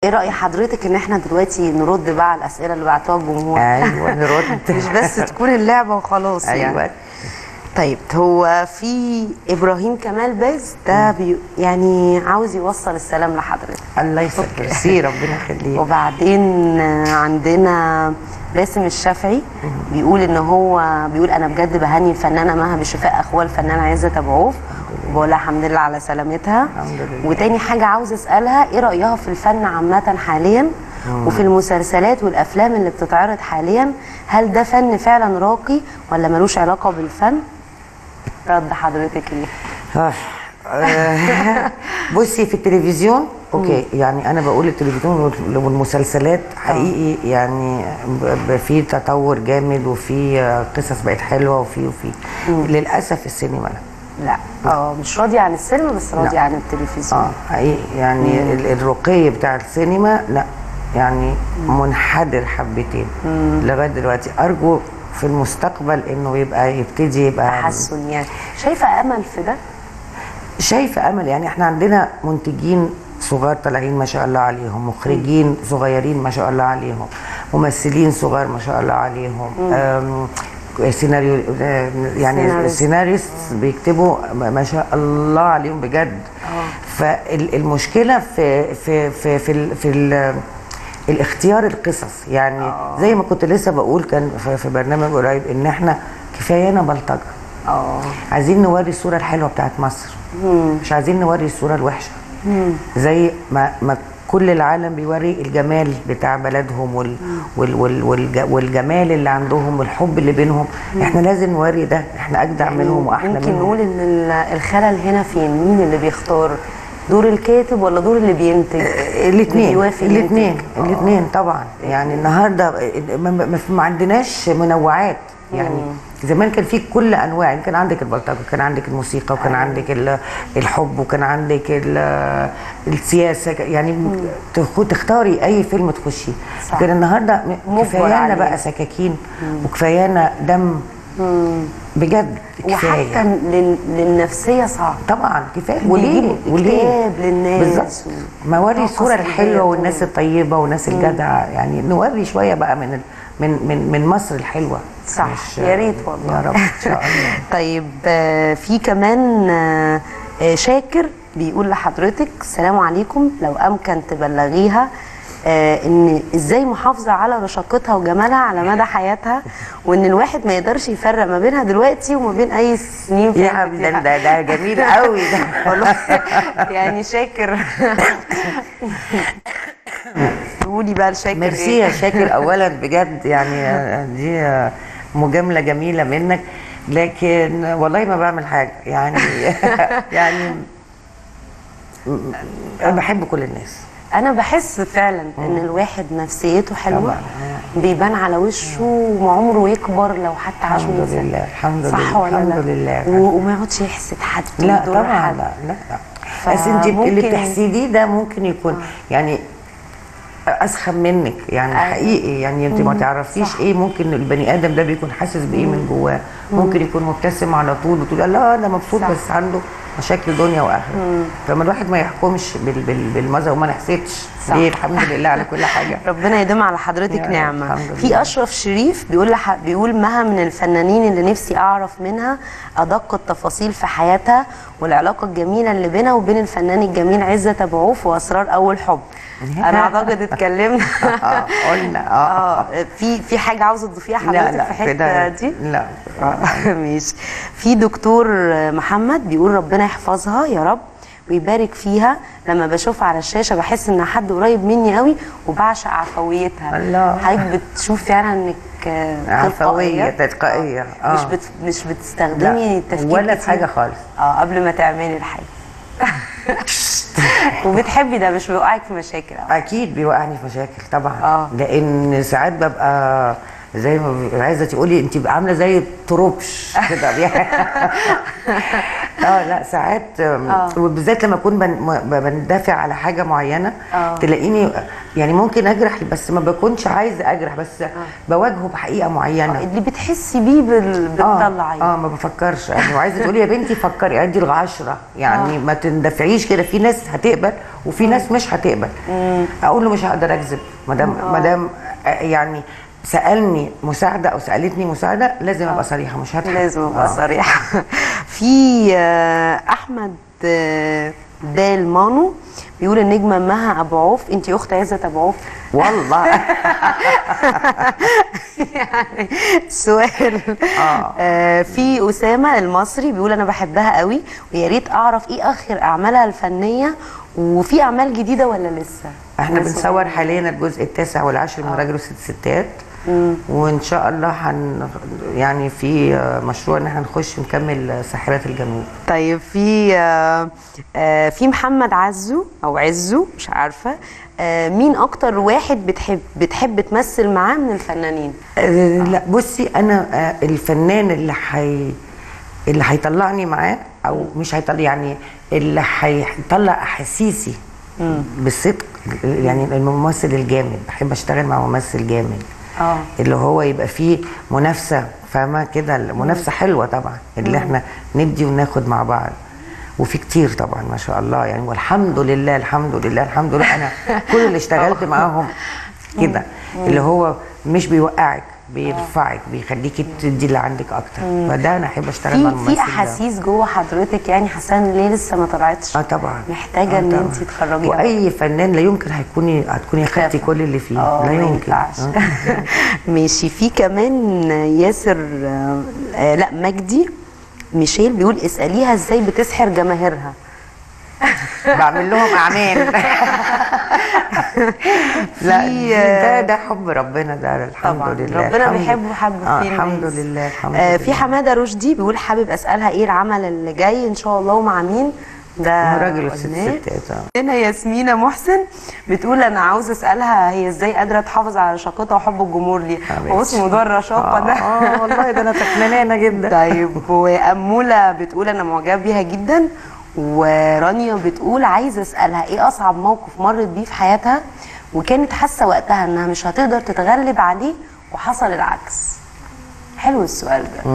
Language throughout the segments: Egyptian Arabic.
ايه راي حضرتك ان احنا دلوقتي نرد بقى على الاسئله اللي بعتوها الجمهور ايوه نرد مش بس تكون اللعبه وخلاص يعني ايوه طيب هو في ابراهيم كمال باز ده بي يعني عاوز يوصل السلام لحضرتك الله يسلمك ميرسي ربنا يخليك وبعدين عندنا باسم الشافعي بيقول ان هو بيقول انا بجد بهني الفنانه مها بشفاء اخوها الفنانه عزه ابو عوف وبقول لها الحمد لله على سلامتها الحمد لله. وتاني حاجه عاوز اسالها ايه رايها في الفن عامه حاليا وفي المسلسلات والافلام اللي بتتعرض حاليا هل ده فن فعلا راقي ولا ملوش علاقه بالفن رد حضرتك ايه آه. آه. بصي في التلفزيون اوكي يعني انا بقول التلفزيون وال- والمسلسلات حقيقي يعني ب- ب- في تطور جامد وفي آه، قصص بقت حلوه وفي وفي للاسف السينما لا لا اه مش راضيه عن السينما بس راضيه لا. عن التلفزيون اه حقيقي يعني ال- الرقي بتاع السينما لا يعني منحدر حبتين لغايه دلوقتي ارجو في المستقبل انه يبقى يبتدي يبقى تحسن يعني شايفه امل في ده شايفه امل يعني احنا عندنا منتجين صغار طالعين ما شاء الله عليهم مخرجين صغيرين ما شاء الله عليهم ممثلين صغار ما شاء الله عليهم أم، سيناريو آه، يعني سيناريست. سيناريست بيكتبوا ما شاء الله عليهم بجد فالمشكله في في في في, ال- في ال- الاختيار القصص يعني زي ما كنت لسه بقول كان في- في برنامج قريب ان احنا كفايانا بلطجه اه عايزين نوري الصوره الحلوه بتاعت مصر مش عايزين نوري الصوره الوحشه زي ما ما كل العالم بيوري الجمال بتاع بلدهم وال وال وال والج والجمال اللي عندهم والحب اللي بينهم احنا لازم نوري ده احنا اجدع منهم واحلى ممكن منهم نقول ان ال- الخلل هنا فين مين اللي بيختار دور الكاتب ولا دور اللي بينتج اللي الاثنين بيوافق الاثنين ينتج؟ آه. الاثنين طبعا يعني النهارده ما, ما, ما عندناش منوعات يعني زمان كان في كل انواع يعني كان عندك البلطجه كان عندك الموسيقى وكان عندك ال- الحب وكان عندك ال- السياسه يعني تخ- تختاري اي فيلم تخشيه صح. لكن النهارده م- مجبر كفايانا عليه. بقى سكاكين وكفايانا دم بجد كفايه وحتى لل- للنفسيه صعب طبعا كفايه وليه بيجيبوا وليه اكتئاب للناس بالظبط و- ما وري طاقة الصوره سلبية الحلوه و- والناس الطيبه والناس الجدعه يعني نوري شويه بقى من ال- من من من مصر الحلوه صح مش- يا ريت والله يا رب ان شاء الله طيب آه، في كمان آه، آه، شاكر بيقول لحضرتك السلام عليكم لو امكن تبلغيها آه، ان ازاي محافظه على رشاقتها وجمالها على مدى حياتها وان الواحد ما يقدرش يفرق ما بينها دلوقتي وما بين اي سنين يا فاتت عم ده يعني. ده, ده جميل قوي ده والله يعني شاكر قولي بقى لشاكر ميرسي إيه؟ يا شاكر اولا بجد يعني دي مجامله جميله منك لكن والله ما بعمل حاجه يعني يعني انا بحب كل الناس انا بحس فعلا ان الواحد نفسيته حلوه طبعاً. بيبان على وشه وعمره يكبر لو حتى عاش الحمد 100 سنة. لله، الحمد صح لله، ولا لا الحمد لله. و- وما يقعدش يحسد حد لا ويضر طبعا حد. لا لا لا بس انت اللي فممكن- بتحسديه ده ممكن يكون يعني اسخن منك يعني أيوة. حقيقي يعني انت ما تعرفيش صح. ايه ممكن البني ادم ده بيكون حاسس بايه من جواه ممكن يكون مبتسم على طول وتقول لا انا مبسوط صح. بس عنده مشاكل دنيا واخره فما الواحد ما يحكمش بال بال بالمظهر وما نحسدش صح. ليه الحمد لله على كل حاجه ربنا يديم على حضرتك يا رب، نعمه الحمد في لله. اشرف شريف بيقول لح... بيقول مها من الفنانين اللي نفسي اعرف منها ادق التفاصيل في حياتها والعلاقه الجميله اللي بينها وبين الفنان الجميل عزت ابو عوف واسرار اول حب انا اعتقد اتكلمنا آه، قلنا اه اه في في حاجه عاوزه تضيفيها لا حضرتك لا في الحته كده دي لا ماشي في دكتور محمد بيقول ربنا يحفظها يا رب ويبارك فيها لما بشوفها على الشاشه بحس انها حد قريب مني قوي وبعشق عفويتها الله. حضرتك بتشوف فعلا انك آه، عفويه تلقائية. تلقائيه مش اه بت مش بتستخدمي لا التفكير ولا في كتير. حاجه خالص اه قبل ما تعملي الحاجه وبتحبي ده مش بيوقعك في مشاكل أوي. اكيد بيوقعني في مشاكل طبعا آه. لان ساعات ببقى زي ما ب- عايزه تقولي انت عامله زي الطروبش كده اه لا ساعات آم، وبالذات لما اكون بن- م- بندافع على حاجه معينه آه. تلاقيني يعني ممكن اجرح بس ما بكونش عايزه اجرح بس بواجهه بحقيقه معينه اللي بتحسي بيه بال... بتطلعيه اه, آه ما بفكرش يعني وعايزه تقولي يا بنتي فكري عدي العشرة يعني آه. ما تندفعيش كده في ناس هتقبل وفي ناس مش هتقبل اقول له مش هقدر اكذب ما دام ما دام آه، يعني سالني مساعده او سالتني مساعده لازم ابقى صريحه مش هضحك لازم ابقى آه. صريحه في آه، احمد آه، دال مانو بيقول النجمه مها ابو عوف انت اخت عزت ابو عوف والله يعني سؤال آه. آه في اسامه المصري بيقول انا بحبها قوي ويا ريت اعرف ايه اخر اعمالها الفنيه وفي اعمال جديده ولا لسه احنا بس بنصور حاليا الجزء التاسع والعاشر من راجل وست ستات وان شاء الله هن يعني في آه، مشروع ان احنا نخش نكمل آه، ساحرات الجنوب طيب في آه آه في محمد عزو او عزو مش عارفه آه مين اكتر واحد بتحب بتحب تمثل معاه من الفنانين آه، لا بصي انا آه، الفنان اللي حي اللي هيطلعني معاه او مش هيطلع يعني اللي هيطلع احاسيسي بالصدق يعني الممثل الجامد بحب اشتغل مع ممثل جامد اه اللي هو يبقى فيه منافسه فاهمه كده منافسه حلوه طبعا اللي احنا ندي وناخد مع بعض وفي كتير طبعا ما شاء الله يعني والحمد لله الحمد لله الحمد لله انا كل اللي اشتغلت معاهم كده اللي هو مش بيوقعك بيرفعك بيخليكي تدي اللي عندك اكتر فده انا احب اشتغل مع في الممثل في ده. احاسيس جوه حضرتك يعني حاسه ان ليه لسه ما طلعتش اه طبعا محتاجه آه ان طبعاً. انت تخرجي واي فنان لا يمكن هيكوني هتكوني خدتي كل اللي فيه اه لا ما يمكن ينفعش آه. ماشي في كمان ياسر آه، آه، لا مجدي ميشيل بيقول اساليها ازاي بتسحر جماهيرها بعمل لهم اعمال لا في- ده ده حب ربنا ده الحمد طبعا لله ربنا الحمد- بيحبه حبه آه فيه الحمد الناس. لله الحمد آه لله في حماده رشدي بيقول حابب اسالها ايه العمل اللي جاي ان شاء الله ومع مين ده راجل وست قلناه. ستات آه. هنا ياسمينة محسن بتقول انا عاوزه اسالها هي ازاي قادره تحافظ على رشاقتها وحب الجمهور ليها هو بص موضوع الرشاقه ده اه والله ده انا فنانه جدا طيب وأمولة بتقول أنا معجبة بيها جدا ورانيا بتقول عايزة أسألها إيه أصعب موقف مرت بيه في حياتها وكانت حاسة وقتها إنها مش هتقدر تتغلب عليه وحصل العكس حلو السؤال ده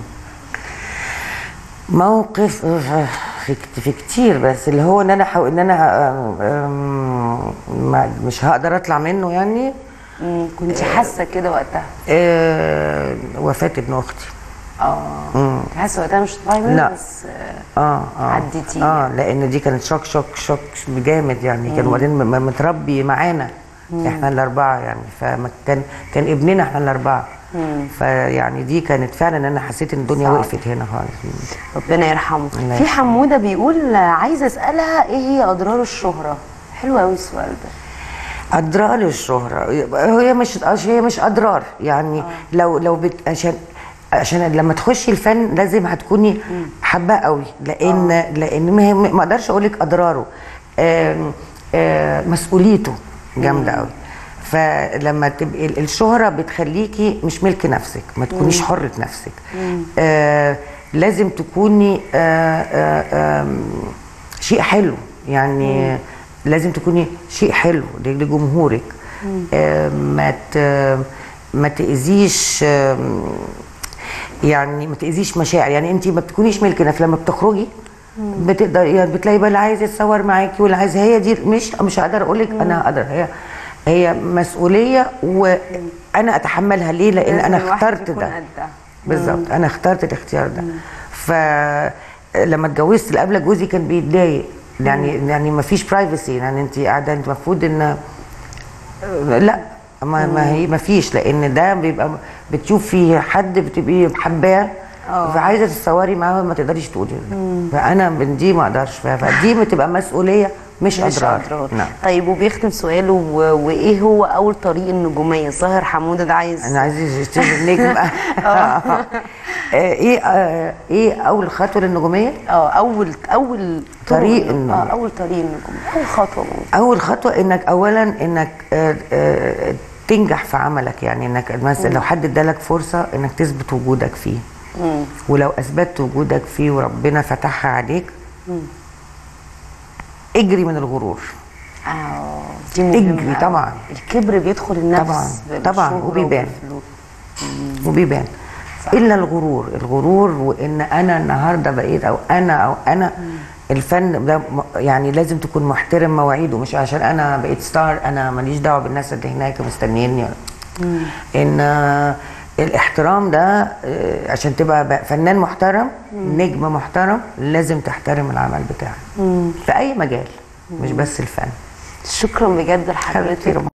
موقف آه، في كت- في كتير بس اللي هو ان انا حو... ان انا آم، آم، ما مش هقدر اطلع منه يعني مم، كنت حاسة كده وقتها آه وفاه ابن اختي اه حاسة وقتها مش هتطلعي منه لا. بس آه، اه اه عديتيه اه لان دي كانت شوك شوك شوك جامد يعني كان وبعدين م- م- متربي معانا احنا الاربعه يعني فكان كان ابننا احنا الاربعه فيعني دي كانت فعلا انا حسيت ان الدنيا صعب. وقفت هنا خالص ربنا يرحمه الله في يرحمه. حمودة بيقول عايزة أسألها إيه هي أضرار الشهرة حلو قوي السؤال ده اضرار الشهره هي مش هي مش اضرار يعني لو لو بت عشان عشان لما تخشي الفن لازم هتكوني حباه قوي لان لان ما هي- ما اقدرش اقول لك اضراره آم، آم، مسؤوليته جامده قوي فلما تبقي ال- الشهره بتخليكي مش ملك نفسك ما تكونيش حره نفسك آه لازم تكوني آه آه آم، شيء حلو يعني لازم تكوني شيء حلو لجمهورك آه ما ت- ما تاذيش آم، يعني ما تاذيش مشاعر يعني انت ما بتكونيش ملك نفسك لما بتخرجي بتقدر يعني بتلاقي بقى اللي عايز يتصور معاكي واللي عايز هي دي مش مش هقدر اقول لك انا هقدر هي هي مسؤوليه وانا اتحملها ليه لان لازم انا الواحد اخترت يكون ده قدها. بالظبط انا اخترت الاختيار ده فلما اتجوزت اللي قبل جوزي كان بيتضايق يعني يعني ما فيش برايفسي يعني انت قاعده انت المفروض ان لا ما, ما هي ما فيش لان ده بيبقى بتشوف في حد بتبقي حباه فعايزه تتصوري معاه ما تقدريش تقولي فانا من دي ما اقدرش فدي بتبقى مسؤوليه مش, مش اضرار أضرار. نعم طيب وبيختم سؤاله و... وايه هو اول طريق النجوميه الظاهر حموده ده عايز انا عايز يشتري النجم آه، ايه آه، ايه اول خطوه للنجوميه اه اول اول طريق طرق- النجوم. اه اول طريق النجوم اول خطوه ممكن. اول خطوه انك اولا انك آه، آه، تنجح في عملك يعني انك مثلا لو حد ادالك فرصه انك تثبت وجودك فيه ولو اثبتت وجودك فيه وربنا فتحها عليك اجري من الغرور اه دي مهمة اجري أوي. طبعا. الكبر بيدخل النفس طبعا، بالشهرة طبعا، وبيبان. وبالفلوس. وبيبان الا الغرور الغرور وان انا النهارده بقيت او انا او انا الفن ده م- يعني لازم تكون محترم مواعيده مش عشان انا بقيت ستار انا ماليش دعوه بالناس اللي هناك مستنيني ان آه، الاحترام ده آه، عشان تبقى ب- فنان محترم نجم محترم لازم تحترم العمل بتاعك في اي مجال مش بس الفن شكرا بجد حبيبتي لحضرتك ربنا